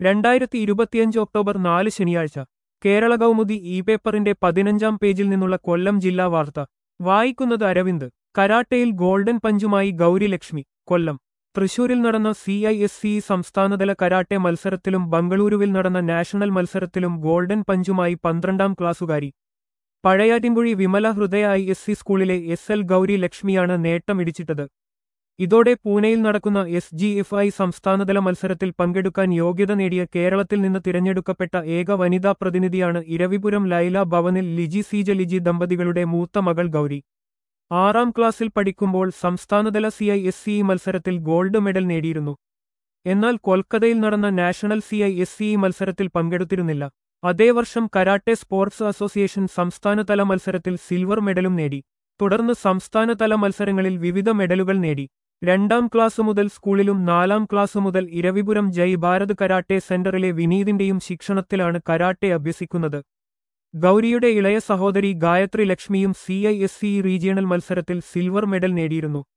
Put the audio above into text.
രണ്ടായിരത്തി ഇരുപത്തിയഞ്ച് ഒക്ടോബർ നാല് ശനിയാഴ്ച കേരള കൗമുദി ഇ പേപ്പറിന്റെ പതിനഞ്ചാം പേജിൽ നിന്നുള്ള കൊല്ലം ജില്ലാ വാർത്ത വായിക്കുന്നത് അരവിന്ദ് കരാട്ടയിൽ ഗോൾഡൻ പഞ്ചുമായി ഗൗരി ലക്ഷ്മി കൊല്ലം തൃശൂരിൽ നടന്ന സി ഐ എസ് സി സംസ്ഥാനതല കരാട്ടെ മത്സരത്തിലും ബംഗളൂരുവിൽ നടന്ന നാഷണൽ മത്സരത്തിലും ഗോൾഡൻ പഞ്ചുമായി പന്ത്രണ്ടാം ക്ലാസ്സുകാരി Pazhayattinkuzhy Vimala Hridaya I S C സ്കൂളിലെ എസ് എൽ ഗൗരി ലക്ഷ്മിയാണ് നേട്ടം ഇടിച്ചിട്ടത് ഇതോടെ പൂനെയിൽ നടക്കുന്ന എസ് ജി എഫ് ഐ സംസ്ഥാനതല മത്സരത്തിൽ പങ്കെടുക്കാൻ യോഗ്യത നേടിയ കേരളത്തിൽ നിന്ന് തിരഞ്ഞെടുക്കപ്പെട്ട ഏക വനിതാ പ്രതിനിധിയാണ് ഇരവിപുരം ലൈല ഭവനിൽ ലിജി സീജ ലിജി ദമ്പതികളുടെ മൂത്ത മകൾ ഗൗരി ആറാം ക്ലാസ്സിൽ പഠിക്കുമ്പോൾ സംസ്ഥാനതല സി ഐ എസ് സി മത്സരത്തിൽ ഗോൾഡ് മെഡൽ നേടിയിരുന്നു എന്നാൽ കൊൽക്കത്തയിൽ നടന്ന national C I S C മത്സരത്തിൽ പങ്കെടുത്തിരുന്നില്ല അതേ വർഷം കരാട്ടെ സ്പോർട്സ് അസോസിയേഷൻ സംസ്ഥാനതല മത്സരത്തിൽ സിൽവർ മെഡലും നേടി തുടർന്ന് സംസ്ഥാനതല മത്സരങ്ങളിൽ വിവിധ മെഡലുകൾ നേടി രണ്ടാം ക്ലാസ് മുതൽ സ്കൂളിലും നാലാം ക്ലാസ് മുതൽ ഇരവിപുരം ജയ് ഭാരത് കരാട്ടെ സെന്ററിലെ വിനീതിന്റെയും ശിക്ഷണത്തിലാണ് കരാട്ടെ അഭ്യസിക്കുന്നത് ഗൗരിയുടെ ഇളയ സഹോദരി ഗായത്രി ലക്ഷ്മിയും C I S C regional മത്സരത്തിൽ സിൽവർ മെഡൽ നേടിയിരുന്നു